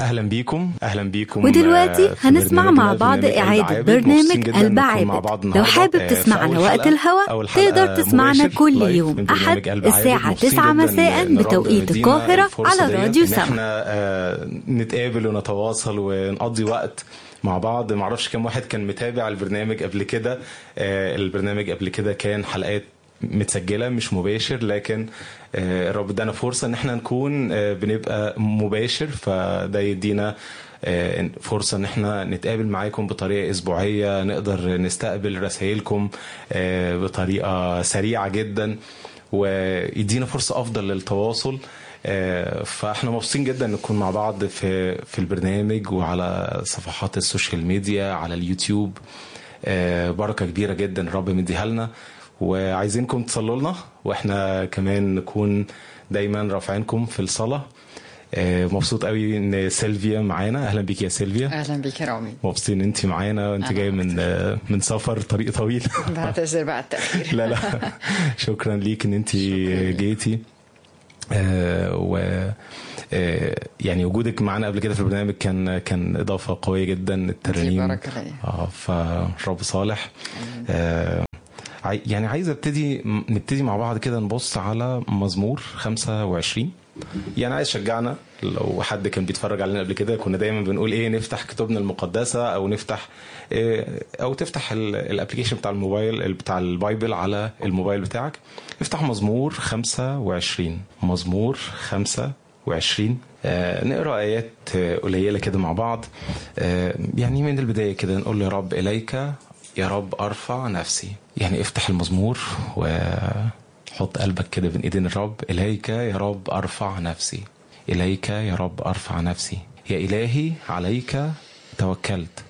اهلا بيكم اهلا بيكم ودلوقتي آه، في هنسمع برنامجنا، مع بعض برنامج إعادة العابد. برنامج مبسوطين جداً نكون مع البعابد. بعض لو النهاردة. حابب آه، في تسمعنا أول وقت حلقة- الهوا أول حلقة تقدر تسمعنا مباشر كل لايف يوم من برنامج أحد العابد. الساعة مبسوطين 9 جداً مساء إن رب بتوقيت مدينا القاهرة الفرصة على ديت راديو إن سما احنا آه، نتقابل ونتواصل ونقضي وقت مع بعض معرفش كم واحد كان متابع البرنامج قبل كده آه، البرنامج قبل كده كان حلقات متسجله مش مباشر لكن آه، الرب ادانا فرصه ان احنا نكون آه، بنبقى مباشر فده يدينا آه، فرصة ان احنا نتقابل معاكم بطريقة اسبوعية نقدر نستقبل رسائلكم آه، بطريقة سريعة جدا ويدينا فرصة افضل للتواصل آه، فاحنا مبسوطين جدا نكون مع بعض في في البرنامج وعلى صفحات السوشيال ميديا على اليوتيوب آه، بركة كبيرة جدا الرب مديها لنا وعايزينكم تصلوا لنا واحنا كمان نكون دايما رافعينكم في الصلاة آه، مبسوط قوي ان سيلفيا معانا اهلا بيك يا سيلفيا اهلا بيك يا رامي مبسوطين ان انت معانا وانت أهلا جاي من آه، من سفر طريق طويل بعتذر بقى التاخير لا لا شكرا ليك ان انت شكراً ليك. جيتي آه، و آه، يعني وجودك معانا قبل كده في البرنامج كان كان اضافه قويه جدا الترانيم بركة ليا. اه فرب صالح آه عاي- يعني عايز ابتدي م- نبتدي مع بعض كده نبص على مزمور 25 يعني عايز شجعنا لو حد كان بيتفرج علينا قبل كده كنا دايما بنقول ايه نفتح كتبنا المقدسه او نفتح إيه او تفتح الابلكيشن بتاع الموبايل بتاع البايبل على الموبايل بتاعك افتح مزمور 25 مزمور 25 آه نقرا ايات آه، قليله كده مع بعض آه يعني من البدايه كده نقول يا رب اليك يا رب ارفع نفسي يعني افتح المزمور وحط قلبك كده بين ايدين الرب اليك يا رب ارفع نفسي اليك يا رب ارفع نفسي يا الهي عليك توكلت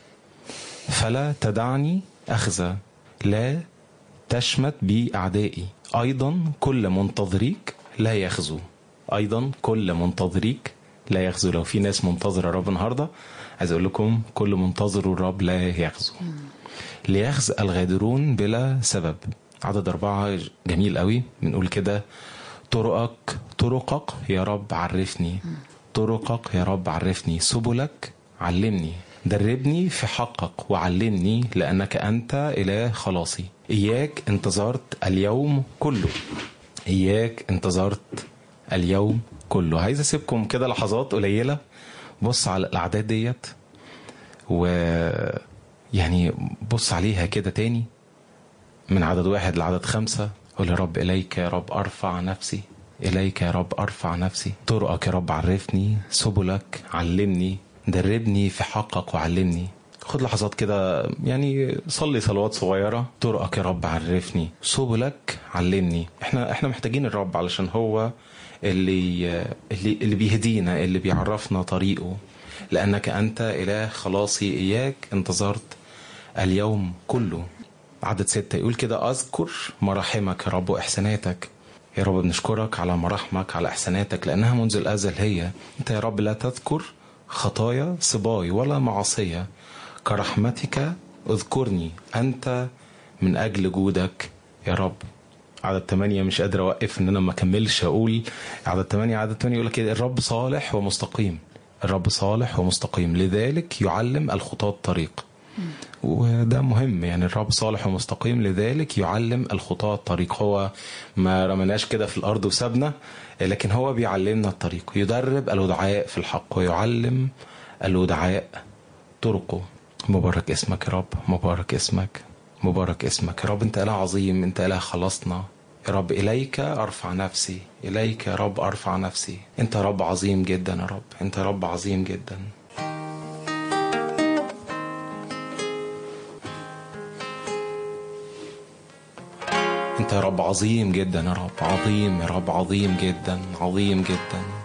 فلا تدعني اخزى لا تشمت بي اعدائي ايضا كل منتظريك لا يخزو ايضا كل منتظريك لا يخزو لو في ناس منتظره الرب النهارده عايز اقول لكم كل منتظر الرب لا يخزو ليخزى الغادرون بلا سبب عدد أربعة جميل قوي بنقول كده طرقك طرقك يا رب عرفني طرقك يا رب عرفني سبلك علمني دربني في حقك وعلمني لأنك أنت إله خلاصي إياك انتظرت اليوم كله إياك انتظرت اليوم كله عايز أسيبكم كده لحظات قليلة بص على الأعداد ديت و يعني بص عليها كده تاني من عدد واحد لعدد خمسة قول يا رب إليك يا رب أرفع نفسي إليك يا رب أرفع نفسي طرقك يا رب عرفني سبلك علمني دربني في حقك وعلمني خد لحظات كده يعني صلي صلوات صغيرة طرقك يا رب عرفني سبلك علمني احنا احنا محتاجين الرب علشان هو اللي اللي, اللي بيهدينا اللي بيعرفنا طريقه لأنك أنت إله خلاصي إياك انتظرت اليوم كله عدد ستة يقول كده أذكر مراحمك يا رب وإحساناتك يا رب بنشكرك على مراحمك على إحساناتك لأنها منذ الأزل هي أنت يا رب لا تذكر خطايا صباي ولا معصية كرحمتك اذكرني أنت من أجل جودك يا رب عدد ثمانية مش قادر أوقف إن أنا ما أكملش أقول عدد ثمانية عدد ثمانية يقول لك كده الرب صالح ومستقيم الرب صالح ومستقيم لذلك يعلم الخطاة الطريق وده مهم يعني الرب صالح ومستقيم لذلك يعلم الخطاة الطريق هو ما رمناش كده في الأرض وسابنا لكن هو بيعلمنا الطريق يدرب الودعاء في الحق ويعلم الودعاء طرقه مبارك اسمك يا رب مبارك اسمك مبارك اسمك يا رب انت اله عظيم انت اله خلصنا يا رب اليك ارفع نفسي اليك يا رب ارفع نفسي انت رب عظيم جدا يا رب انت رب عظيم جدا انت يا رب عظيم جدا يا رب عظيم يا رب عظيم جدا عظيم جدا